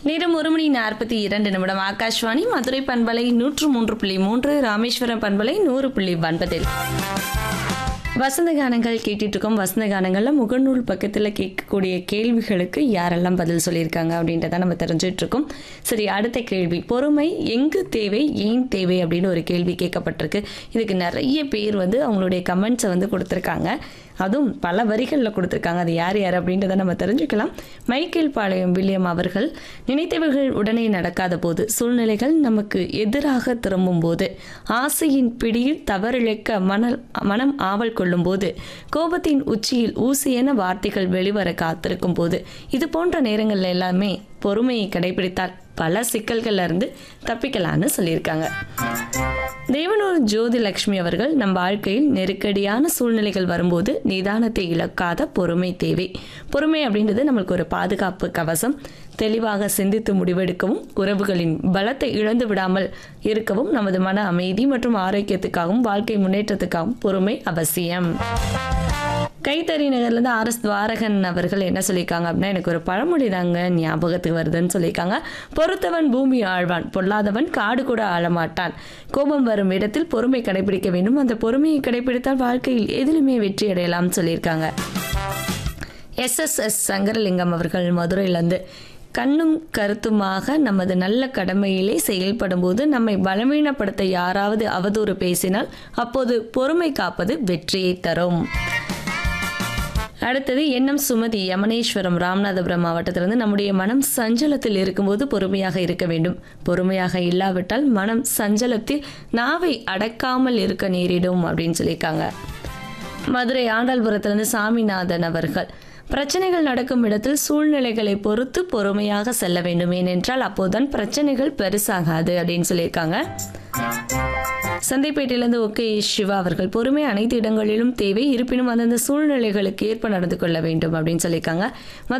நேரம் ஒரு மணி நாற்பத்தி இரண்டு நிமிடம் ஆகாஷ்வாணி மதுரை பண்பலை நூற்று மூன்று புள்ளி மூன்று ராமேஸ்வரம் பண்பலை நூறு புள்ளி ஒன்பதில் வசந்த கானங்கள் கேட்டுட்டு இருக்கோம் வசந்த கானங்கள்ல முகநூல் பக்கத்துல கேட்கக்கூடிய கேள்விகளுக்கு யாரெல்லாம் பதில் சொல்லியிருக்காங்க அப்படின்றத நம்ம தெரிஞ்சுட்டு இருக்கோம் சரி அடுத்த கேள்வி பொறுமை எங்கு தேவை ஏன் தேவை அப்படின்னு ஒரு கேள்வி கேட்கப்பட்டிருக்கு இதுக்கு நிறைய பேர் வந்து அவங்களுடைய கமெண்ட்ஸை வந்து கொடுத்துருக்காங்க அதுவும் பல வரிகளில் கொடுத்துருக்காங்க அது யார் யார் அப்படின்றத நம்ம தெரிஞ்சுக்கலாம் மைக்கேல் பாளையம் வில்லியம் அவர்கள் நினைத்தவர்கள் உடனே நடக்காத போது சூழ்நிலைகள் நமக்கு எதிராக திரும்பும் போது ஆசையின் பிடியில் தவறிழைக்க மணல் மனம் ஆவல் கொள்ளும் போது கோபத்தின் உச்சியில் ஊசியென வார்த்தைகள் வெளிவர காத்திருக்கும் போது இது போன்ற நேரங்கள்ல எல்லாமே பொறுமையை கடைபிடித்தால் பல சிக்கல்கள்ல இருந்து தப்பிக்கலான்னு சொல்லியிருக்காங்க தேவனூர் ஜோதி லட்சுமி அவர்கள் நம் வாழ்க்கையில் நெருக்கடியான சூழ்நிலைகள் வரும்போது நிதானத்தை இழக்காத பொறுமை தேவை பொறுமை அப்படின்றது நம்மளுக்கு ஒரு பாதுகாப்பு கவசம் தெளிவாக சிந்தித்து முடிவெடுக்கவும் உறவுகளின் பலத்தை இழந்து விடாமல் இருக்கவும் நமது மன அமைதி மற்றும் ஆரோக்கியத்துக்காகவும் வாழ்க்கை முன்னேற்றத்துக்காகவும் பொறுமை அவசியம் கைத்தறி நகர்லேருந்து ஆர் எஸ் துவாரகன் அவர்கள் என்ன சொல்லியிருக்காங்க அப்படின்னா எனக்கு ஒரு பழமொழி தாங்க ஞாபகத்துக்கு வருதுன்னு சொல்லியிருக்காங்க பொறுத்தவன் பூமி ஆழ்வான் பொல்லாதவன் காடு கூட ஆளமாட்டான் கோபம் வரும் இடத்தில் பொறுமை கடைபிடிக்க வேண்டும் அந்த பொறுமையை கடைபிடித்தால் வாழ்க்கையில் எதிலுமே வெற்றி அடையலாம்னு சொல்லியிருக்காங்க எஸ்எஸ்எஸ் சங்கரலிங்கம் அவர்கள் மதுரையிலேருந்து கண்ணும் கருத்துமாக நமது நல்ல கடமையிலே செயல்படும் போது நம்மை பலவீனப்படுத்த யாராவது அவதூறு பேசினால் அப்போது பொறுமை காப்பது வெற்றியை தரும் அடுத்தது எண்ணம் சுமதி யமனேஸ்வரம் ராமநாதபுரம் மாவட்டத்திலிருந்து நம்முடைய மனம் சஞ்சலத்தில் இருக்கும்போது பொறுமையாக இருக்க வேண்டும் பொறுமையாக இல்லாவிட்டால் மனம் சஞ்சலத்தில் நாவை அடக்காமல் இருக்க நேரிடும் அப்படின்னு சொல்லியிருக்காங்க மதுரை ஆண்டாள்புரத்திலிருந்து சாமிநாதன் அவர்கள் பிரச்சனைகள் நடக்கும் இடத்தில் சூழ்நிலைகளை பொறுத்து பொறுமையாக செல்ல வேண்டும் ஏனென்றால் அப்போதுதான் பிரச்சனைகள் பெருசாகாது அப்படின்னு சொல்லியிருக்காங்க சந்தைப்பேட்டையிலிருந்து ஓகே சிவா அவர்கள் பொறுமை அனைத்து இடங்களிலும் தேவை இருப்பினும் அந்தந்த சூழ்நிலைகளுக்கு ஏற்ப நடந்து கொள்ள வேண்டும் அப்படின்னு சொல்லியிருக்காங்க